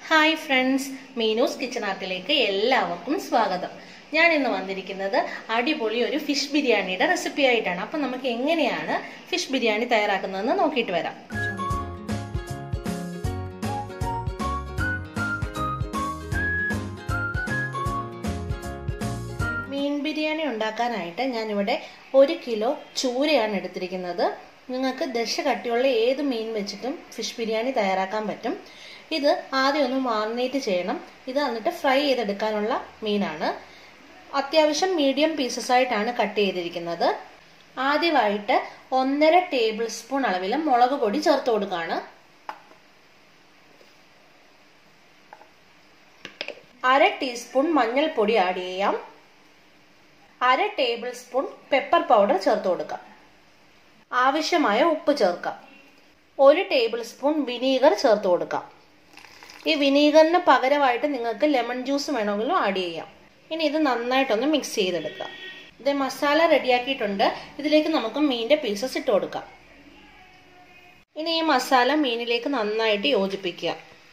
hi friends Meenu's kitchen ആർട്ടിലേക്ക് എല്ലാവർക്കും സ്വാഗതം ഞാൻ ഇന്ന് വന്നിരിക്കുന്നത് അടിപൊളി ഒരു ഫിഷ് ബിരിയാണിയുടെ റെസിപ്പി ആയിട്ടാണ് അപ്പം നമുക്ക് എങ്ങനെയാണ് ഫിഷ് ബിരിയാണി തയ്യാറാക്കുന്നതെന്ന് നോക്കിയിട്ട് വരാം മീൻ ബിരിയാണി ഉണ്ടാക്കാനായിട്ട് ഞാനിവിടെ ഒരു കിലോ ചൂരയാണ് എടുത്തിരിക്കുന്നത് നിങ്ങൾക്ക് ദശ കട്ടിയുള്ള ഏത് മീൻ വെച്ചിട്ടും ഫിഷ് ബിരിയാണി തയ്യാറാക്കാൻ പറ്റും ഇത് ആദ്യം ഒന്ന് മാറിനേറ്റ് ചെയ്യണം ഇത് എന്നിട്ട് ഫ്രൈ ചെയ്തെടുക്കാനുള്ള മീനാണ് അത്യാവശ്യം മീഡിയം പീസസ് ആയിട്ടാണ് കട്ട് ചെയ്തിരിക്കുന്നത് ആദ്യമായിട്ട് ഒന്നര ടേബിൾ സ്പൂൺ അളവിൽ മുളക് പൊടി ചേർത്ത് കൊടുക്കുകയാണ് അര ടീസ്പൂൺ മഞ്ഞൾപ്പൊടി ആഡ് ചെയ്യാം അര ടേബിൾ സ്പൂൺ പെപ്പർ പൗഡർ ചേർത്ത് കൊടുക്കാം ആവശ്യമായ ഉപ്പ് ചേർക്കാം ഒരു ടേബിൾ സ്പൂൺ വിനീഗർ ചേർത്ത് കൊടുക്കാം ഈ വിനീഗറിന് പകരമായിട്ട് നിങ്ങൾക്ക് ലെമൺ ജ്യൂസ് വേണമെങ്കിലും ആഡ് ചെയ്യാം ഇനി ഇത് നന്നായിട്ടൊന്ന് മിക്സ് ചെയ്തെടുക്കാം ഇത് മസാല റെഡിയാക്കിയിട്ടുണ്ട് ഇതിലേക്ക് നമുക്ക് മീനിന്റെ പീസസ് ഇട്ട് കൊടുക്കാം ഇനി ഈ മസാല മീനിലേക്ക് നന്നായിട്ട് യോജിപ്പിക്കുക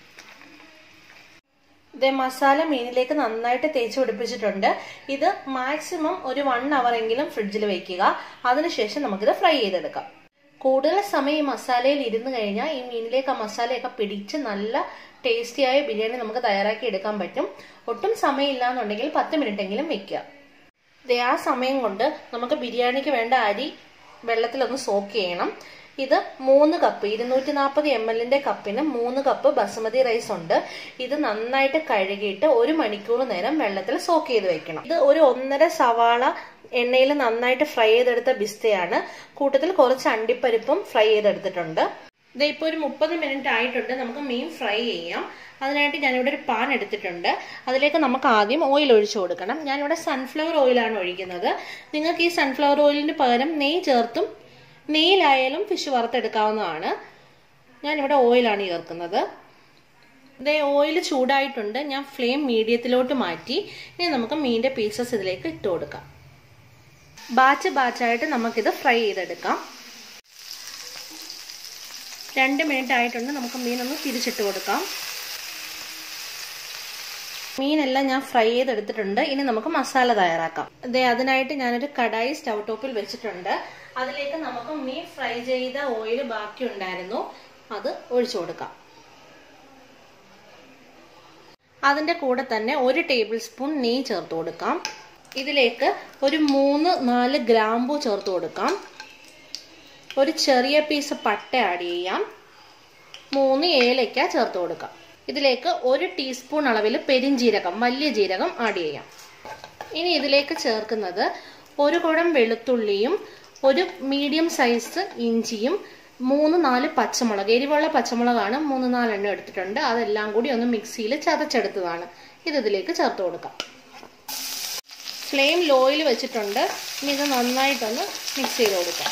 ഇത് മസാല മീനിലേക്ക് നന്നായിട്ട് തേച്ച് പിടിപ്പിച്ചിട്ടുണ്ട് ഇത് മാക്സിമം ഒരു വൺ അവർ എങ്കിലും ഫ്രിഡ്ജിൽ വെക്കുക അതിനുശേഷം നമുക്കിത് ഫ്രൈ ചെയ്തെടുക്കാം കൂടുതൽ സമയം ഈ മസാലയിൽ ഇരുന്ന് കഴിഞ്ഞാൽ ഈ മീനിലേക്ക് ആ മസാലയൊക്കെ പിടിച്ച് നല്ല ടേസ്റ്റിയായ ബിരിയാണി നമുക്ക് തയ്യാറാക്കി എടുക്കാൻ പറ്റും ഒട്ടും സമയമില്ല എന്നുണ്ടെങ്കിൽ പത്ത് മിനിറ്റ് എങ്കിലും വെക്കുക ഇത് ആ സമയം കൊണ്ട് നമുക്ക് ബിരിയാണിക്ക് വേണ്ട അരി വെള്ളത്തിലൊന്ന് സോക്ക് ചെയ്യണം ഇത് മൂന്ന് കപ്പ് ഇരുന്നൂറ്റി നാൽപ്പത് എം എല്ലിന്റെ കപ്പിന് മൂന്ന് കപ്പ് ബസുമതി റൈസ് ഉണ്ട് ഇത് നന്നായിട്ട് കഴുകിയിട്ട് ഒരു മണിക്കൂർ നേരം വെള്ളത്തിൽ സോക്ക് ചെയ്ത് വെക്കണം ഇത് ഒരു ഒന്നര സവാള എണ്ണയിൽ നന്നായിട്ട് ഫ്രൈ ചെയ്തെടുത്ത ബിസ്തയാണ് കൂട്ടത്തിൽ കുറച്ച് അണ്ടിപ്പരിപ്പും ഫ്രൈ ചെയ്തെടുത്തിട്ടുണ്ട് ഇത് ഇപ്പോൾ ഒരു മുപ്പത് മിനിറ്റ് ആയിട്ടുണ്ട് നമുക്ക് മീൻ ഫ്രൈ ചെയ്യാം അതിനായിട്ട് ഞാനിവിടെ ഒരു പാൻ എടുത്തിട്ടുണ്ട് അതിലേക്ക് നമുക്ക് ആദ്യം ഓയിൽ ഒഴിച്ചു കൊടുക്കണം ഞാനിവിടെ സൺഫ്ലവർ ഓയിലാണ് ഒഴിക്കുന്നത് നിങ്ങൾക്ക് ഈ സൺഫ്ലവർ ഓയിലിന് പകരം നെയ്യ് ചേർത്തും നെയ്യിലായാലും ഫിഷ് വറുത്തെടുക്കാവുന്നതാണ് ഞാനിവിടെ ഓയിലാണ് ചേർക്കുന്നത് ഇതേ ഓയിൽ ചൂടായിട്ടുണ്ട് ഞാൻ ഫ്ലെയിം മീഡിയത്തിലോട്ട് മാറ്റി ഇനി നമുക്ക് മീനിന്റെ പീസസ് ഇതിലേക്ക് ഇട്ട് കൊടുക്കാം ബാച്ച് ബാച്ചായിട്ട് നമുക്കിത് ഫ്രൈ ചെയ്തെടുക്കാം രണ്ട് മിനിറ്റ് ആയിട്ടുണ്ട് നമുക്ക് മീനൊന്ന് തിരിച്ചിട്ട് കൊടുക്കാം മീനെല്ലാം ഞാൻ ഫ്രൈ ചെയ്തെടുത്തിട്ടുണ്ട് ഇനി നമുക്ക് മസാല തയ്യാറാക്കാം അതെ അതിനായിട്ട് ഞാനൊരു കടായി സ്റ്റൗ ടോപ്പിൽ വെച്ചിട്ടുണ്ട് അതിലേക്ക് നമുക്ക് മീൻ ഫ്രൈ ചെയ്ത ഓയിൽ ബാക്കി ഉണ്ടായിരുന്നു അത് ഒഴിച്ചു കൊടുക്കാം അതിന്റെ കൂടെ തന്നെ ഒരു ടേബിൾ സ്പൂൺ നെയ്യ് ചേർത്ത് കൊടുക്കാം ഇതിലേക്ക് ഒരു മൂന്ന് നാല് ഗ്രാമ്പു ചേർത്ത് കൊടുക്കാം ഒരു ചെറിയ പീസ് പട്ട ആഡ് ചെയ്യാം മൂന്ന് ഏലയ്ക്ക ചേർത്ത് കൊടുക്കാം ഇതിലേക്ക് ഒരു ടീസ്പൂൺ അളവിൽ പെരിഞ്ജീരകം വലിയ ജീരകം ആഡ് ചെയ്യാം ഇനി ഇതിലേക്ക് ചേർക്കുന്നത് ഒരു കുടം വെളുത്തുള്ളിയും ഒരു മീഡിയം സൈസ് ഇഞ്ചിയും മൂന്ന് നാല് പച്ചമുളക് എരിവുള്ള പച്ചമുളകാണ് മൂന്ന് നാലെണ്ണം എടുത്തിട്ടുണ്ട് അതെല്ലാം കൂടി ഒന്ന് മിക്സിയിൽ ചതച്ചെടുത്തതാണ് ഇത് ഇതിലേക്ക് ചേർത്ത് കൊടുക്കാം ഫ്ലെയിം ലോയിൽ വെച്ചിട്ടുണ്ട് ഇനി ഇത് നന്നായിട്ടൊന്ന് മിക്സ് ചെയ്ത് കൊടുക്കാം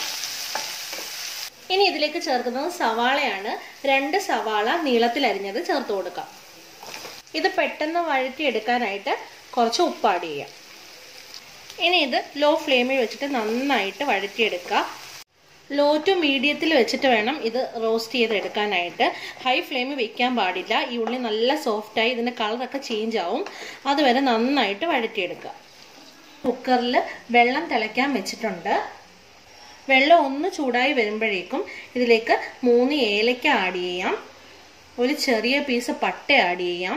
ഇനി ഇതിലേക്ക് ചേർക്കുന്നത് സവാളയാണ് രണ്ട് സവാള നീളത്തിൽ അരിഞ്ഞത് ചേർത്ത് കൊടുക്കാം ഇത് പെട്ടെന്ന് വഴറ്റിയെടുക്കാനായിട്ട് കുറച്ച് ഉപ്പ് ആഡ് ചെയ്യാം ഇനി ഇത് ലോ ഫ്ലെയിമിൽ വെച്ചിട്ട് നന്നായിട്ട് വഴറ്റിയെടുക്കുക ലോ ടു മീഡിയത്തിൽ വെച്ചിട്ട് വേണം ഇത് റോസ്റ്റ് ചെയ്തെടുക്കാനായിട്ട് ഹൈ ഫ്ലെയിമിൽ വെക്കാൻ പാടില്ല ഈ ഉള്ളി നല്ല സോഫ്റ്റായി ഇതിൻ്റെ കളറൊക്കെ ചേഞ്ച് ആവും അതുവരെ നന്നായിട്ട് വഴറ്റിയെടുക്കുക കുക്കറിൽ വെള്ളം തിളയ്ക്കാൻ വെച്ചിട്ടുണ്ട് വെള്ളം ഒന്ന് ചൂടായി വരുമ്പോഴേക്കും ഇതിലേക്ക് മൂന്ന് ഏലക്ക ആഡ് ചെയ്യാം ഒരു ചെറിയ പീസ് പട്ട ആഡ് ചെയ്യാം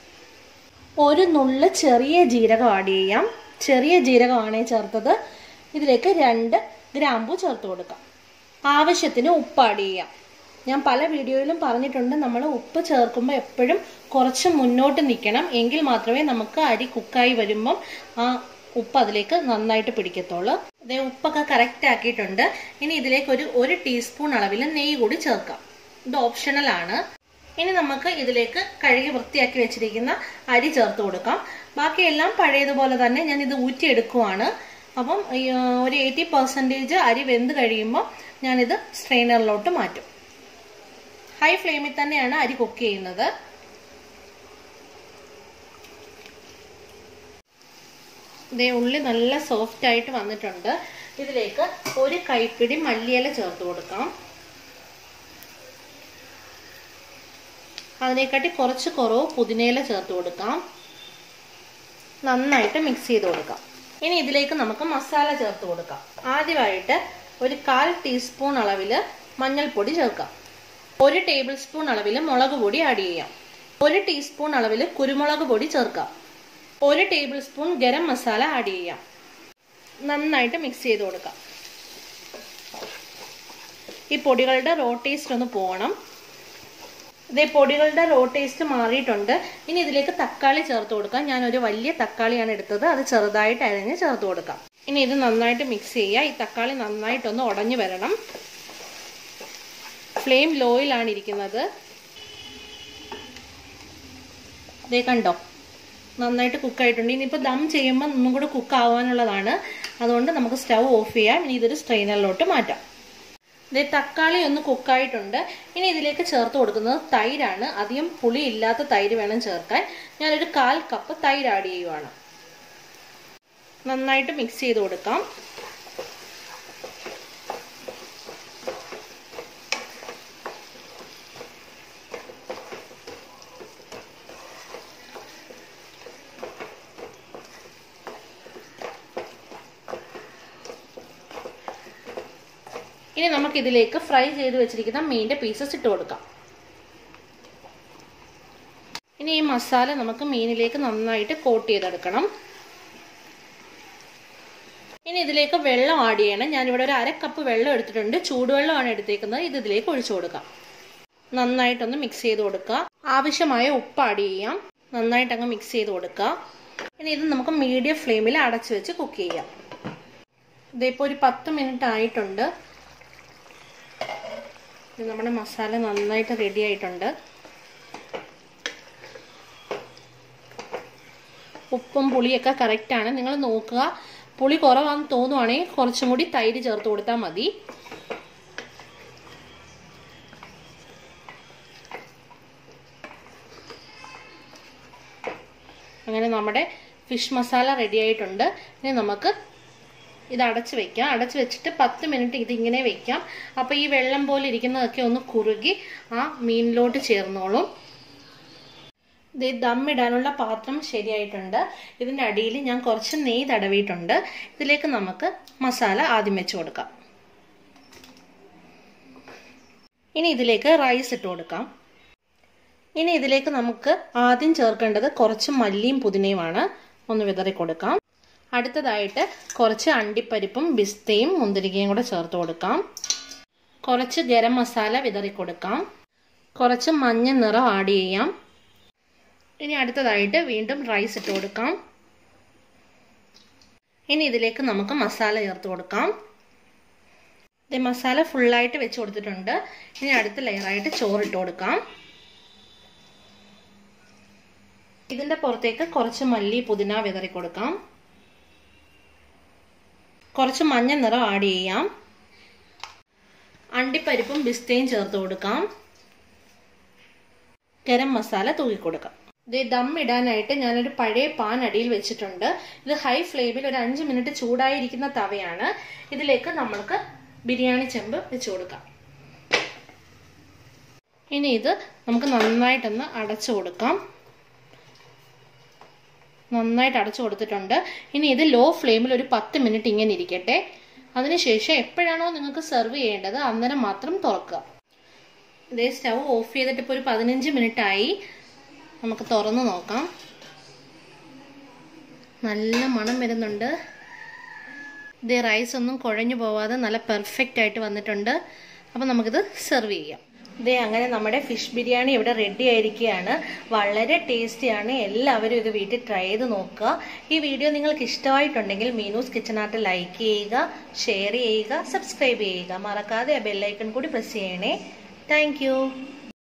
ഒരു നുള്ള ചെറിയ ജീരകം ആഡ് ചെയ്യാം ചെറിയ ജീരകമാണ് ചേർത്തത് ഇതിലേക്ക് രണ്ട് ഗ്രാമ്പു ചേർത്ത് കൊടുക്കാം ആവശ്യത്തിന് ഉപ്പ് ആഡ് ചെയ്യാം ഞാൻ പല വീഡിയോയിലും പറഞ്ഞിട്ടുണ്ട് നമ്മൾ ഉപ്പ് ചേർക്കുമ്പോൾ എപ്പോഴും കുറച്ച് മുന്നോട്ട് നിൽക്കണം എങ്കിൽ മാത്രമേ നമുക്ക് അരി കുക്കായി വരുമ്പം ആ ഉപ്പ് അതിലേക്ക് നന്നായിട്ട് പിടിക്കത്തുള്ളൂ അതേ ഉപ്പൊക്കെ കറക്റ്റ് ആക്കിയിട്ടുണ്ട് ഇനി ഇതിലേക്ക് ഒരു ഒരു ടീസ്പൂൺ അളവിൽ നെയ്യ് കൂടി ചേർക്കാം ഇത് ഓപ്ഷണൽ ആണ് ഇനി നമുക്ക് ഇതിലേക്ക് കഴുകി വൃത്തിയാക്കി വെച്ചിരിക്കുന്ന അരി ചേർത്ത് കൊടുക്കാം ബാക്കിയെല്ലാം പഴയതുപോലെ തന്നെ ഞാൻ ഇത് ഊറ്റിയെടുക്കുവാണ് അപ്പം ഒരു എയ്റ്റി പെർസെൻറ്റേജ് അരി വെന്ത് കഴിയുമ്പോൾ ഞാനിത് സ്ട്രെയിനറിലോട്ട് മാറ്റും ഹൈ ഫ്ലെയിമിൽ തന്നെയാണ് അരി കുക്ക് ചെയ്യുന്നത് ഇതേ ഉള്ളി നല്ല സോഫ്റ്റ് ആയിട്ട് വന്നിട്ടുണ്ട് ഇതിലേക്ക് ഒരു കൈപ്പിടി മല്ലിയില ചേർത്ത് കൊടുക്കാം അതിനെക്കാട്ടി കുറച്ച് കുറവ് പുതിനയില ചേർത്ത് കൊടുക്കാം നന്നായിട്ട് മിക്സ് ചെയ്ത് കൊടുക്കാം ഇനി ഇതിലേക്ക് നമുക്ക് മസാല ചേർത്ത് കൊടുക്കാം ആദ്യമായിട്ട് ഒരു കാൽ ടീസ്പൂൺ അളവിൽ മഞ്ഞൾപ്പൊടി ചേർക്കാം ഒരു ടേബിൾ സ്പൂൺ അളവിൽ മുളക് പൊടി ആഡ് ചെയ്യാം ഒരു ടീസ്പൂൺ അളവിൽ കുരുമുളക് പൊടി ചേർക്കാം ഒരു tablespoon garam masala add ചെയ്യാം നന്നായിട്ട് മിക്സ് ചെയ്ത് കൊടുക്കാം ഈ പൊടികളുടെ റോ ടേസ്റ്റ് ഒന്ന് പോകണം ഇതേ പൊടികളുടെ റോ ടേസ്റ്റ് മാറിയിട്ടുണ്ട് ഇനി ഇതിലേക്ക് തക്കാളി ചേർത്ത് കൊടുക്കാം ഞാൻ ഒരു വലിയ തക്കാളിയാണ് എടുത്തത് അത് ചെറുതായിട്ട് അരിഞ്ഞ് ചേർത്ത് കൊടുക്കാം ഇനി ഇത് നന്നായിട്ട് മിക്സ് ചെയ്യുക ഈ തക്കാളി നന്നായിട്ടൊന്ന് ഉടഞ്ഞു വരണം ഫ്ലെയിം ലോയിലാണ് ഇരിക്കുന്നത് ഇതേ കണ്ടോ നന്നായിട്ട് കുക്കായിട്ടുണ്ട് ഇനിയിപ്പോൾ ദം ചെയ്യുമ്പോൾ ഒന്നും കൂടെ കുക്ക് ആവാനുള്ളതാണ് അതുകൊണ്ട് നമുക്ക് സ്റ്റൗ ഓഫ് ചെയ്യാം ഇനി ഇതൊരു സ്ട്രെയിനറിലോട്ട് മാറ്റാം ഇത് തക്കാളി ഒന്ന് കുക്കായിട്ടുണ്ട് ഇനി ഇതിലേക്ക് ചേർത്ത് കൊടുക്കുന്നത് തൈരാണ് അധികം പുളി ഇല്ലാത്ത തൈര് വേണം ചേർക്കാൻ ഞാനൊരു കാൽ കപ്പ് തൈര് ആഡ് ചെയ്യുവാണ് നന്നായിട്ട് മിക്സ് ചെയ്ത് കൊടുക്കാം ഇനി നമുക്ക് ഇതിലേക്ക് ഫ്രൈ ചെയ്ത് വെച്ചിരിക്കുന്ന മീനിന്റെ പീസസ് ഇട്ട് കൊടുക്കാം ഇനി ഈ മസാല നമുക്ക് മീനിലേക്ക് നന്നായിട്ട് കോട്ട് ചെയ്തെടുക്കണം ഇനി ഇതിലേക്ക് വെള്ളം ആഡ് ചെയ്യണം ഞാനിവിടെ ഒരു അര കപ്പ് വെള്ളം എടുത്തിട്ടുണ്ട് ചൂടുവെള്ളമാണ് എടുത്തേക്കുന്നത് ഇത് ഇതിലേക്ക് ഒഴിച്ചു കൊടുക്കാം നന്നായിട്ടൊന്ന് മിക്സ് ചെയ്ത് കൊടുക്കുക ആവശ്യമായ ഉപ്പ് ആഡ് ചെയ്യാം നന്നായിട്ട് അങ്ങ് മിക്സ് ചെയ്ത് കൊടുക്കുക ഇനി ഇത് നമുക്ക് മീഡിയം ഫ്ലെയിമിൽ അടച്ചു വെച്ച് കുക്ക് ചെയ്യാം ഇതിപ്പോൾ ഒരു പത്ത് മിനിറ്റ് ആയിട്ടുണ്ട് ഇത് നമ്മുടെ മസാല നന്നായിട്ട് റെഡി ആയിട്ടുണ്ട് ഉപ്പും പുളിയൊക്കെ കറക്റ്റാണ് നിങ്ങൾ നോക്കുക പുളി കുറവാണെന്ന് തോന്നുവാണെങ്കിൽ കുറച്ചും കൂടി തൈര് ചേർത്ത് കൊടുത്താൽ മതി അങ്ങനെ നമ്മുടെ ഫിഷ് മസാല റെഡി ആയിട്ടുണ്ട് ഇനി നമുക്ക് ഇത് അടച്ച് വെക്കാം അടച്ച് വെച്ചിട്ട് പത്ത് മിനിറ്റ് ഇതിങ്ങനെ വെക്കാം അപ്പോൾ ഈ വെള്ളം പോലെ ഇരിക്കുന്നതൊക്കെ ഒന്ന് കുറുകി ആ മീനിലോട്ട് ചേർന്നോളും ഇത് ദമ്മിടാനുള്ള പാത്രം ശരിയായിട്ടുണ്ട് ഇതിൻ്റെ അടിയിൽ ഞാൻ കുറച്ച് നെയ്യ് തടവിയിട്ടുണ്ട് ഇതിലേക്ക് നമുക്ക് മസാല ആദ്യം വെച്ച് കൊടുക്കാം ഇനി ഇതിലേക്ക് റൈസ് ഇട്ട് കൊടുക്കാം ഇനി ഇതിലേക്ക് നമുക്ക് ആദ്യം ചേർക്കേണ്ടത് കുറച്ച് മല്ലിയും പുതിനയുമാണ് ഒന്ന് വിതറി കൊടുക്കാം അടുത്തതായിട്ട് കുറച്ച് അണ്ടിപ്പരിപ്പും ബിസ്തയും മുന്തിരിക്കയും കൂടെ ചേർത്ത് കൊടുക്കാം കുറച്ച് ഗരം മസാല വിതറി കൊടുക്കാം കുറച്ച് മഞ്ഞ നിറം ആഡ് ചെയ്യാം ഇനി അടുത്തതായിട്ട് വീണ്ടും റൈസ് ഇട്ട് കൊടുക്കാം ഇനി ഇതിലേക്ക് നമുക്ക് മസാല ചേർത്ത് കൊടുക്കാം ഇത് മസാല ഫുള്ളായിട്ട് വെച്ച് കൊടുത്തിട്ടുണ്ട് ഇനി അടുത്ത ലെയറായിട്ട് ചോറിട്ട് കൊടുക്കാം ഇതിൻ്റെ പുറത്തേക്ക് കുറച്ച് മല്ലി പുതിന വിതറി കൊടുക്കാം കുറച്ച് മഞ്ഞ നിറം ആഡ് ചെയ്യാം അണ്ടിപ്പരിപ്പും ബിസ്തയും ചേർത്ത് കൊടുക്കാം ഗരം മസാല തൂക്കി കൊടുക്കാം ഇത് ദം ഇടാനായിട്ട് ഞാനൊരു പഴയ പാൻ അടിയിൽ വെച്ചിട്ടുണ്ട് ഇത് ഹൈ ഫ്ലെയിമിൽ ഒരു അഞ്ച് മിനിറ്റ് ചൂടായിരിക്കുന്ന തവയാണ് ഇതിലേക്ക് നമ്മൾക്ക് ബിരിയാണി ചെമ്പ് വെച്ച് കൊടുക്കാം ഇനി ഇത് നമുക്ക് നന്നായിട്ടൊന്ന് അടച്ചു കൊടുക്കാം നന്നായിട്ട് അടച്ചു കൊടുത്തിട്ടുണ്ട് ഇനി ഇത് ലോ ഫ്ലെയിമിൽ ഒരു പത്ത് മിനിറ്റ് ഇങ്ങനെ ഇരിക്കട്ടെ അതിനുശേഷം എപ്പോഴാണോ നിങ്ങൾക്ക് സെർവ് ചെയ്യേണ്ടത് അന്നേരം മാത്രം തുറക്കുക ഇതേ സ്റ്റൗ ഓഫ് ചെയ്തിട്ട് ഇപ്പോൾ ഒരു പതിനഞ്ച് മിനിറ്റ് ആയി നമുക്ക് തുറന്ന് നോക്കാം നല്ല മണം വരുന്നുണ്ട് ഇത് റൈസ് ഒന്നും കുഴഞ്ഞു പോവാതെ നല്ല പെർഫെക്റ്റ് ആയിട്ട് വന്നിട്ടുണ്ട് അപ്പോൾ നമുക്കിത് സെർവ് ചെയ്യാം ഇതേ അങ്ങനെ നമ്മുടെ ഫിഷ് ബിരിയാണി ഇവിടെ റെഡി ആയിരിക്കുകയാണ് വളരെ ടേസ്റ്റിയാണ് എല്ലാവരും ഇത് വീട്ടിൽ ട്രൈ ചെയ്ത് നോക്കുക ഈ വീഡിയോ നിങ്ങൾക്ക് ഇഷ്ടമായിട്ടുണ്ടെങ്കിൽ മീനൂസ് കിച്ചൺ ആർട്ട് ലൈക്ക് ചെയ്യുക ഷെയർ ചെയ്യുക സബ്സ്ക്രൈബ് ചെയ്യുക മറക്കാതെ ആ ബെല്ലൈക്കൺ കൂടി പ്രസ് ചെയ്യണേ താങ്ക്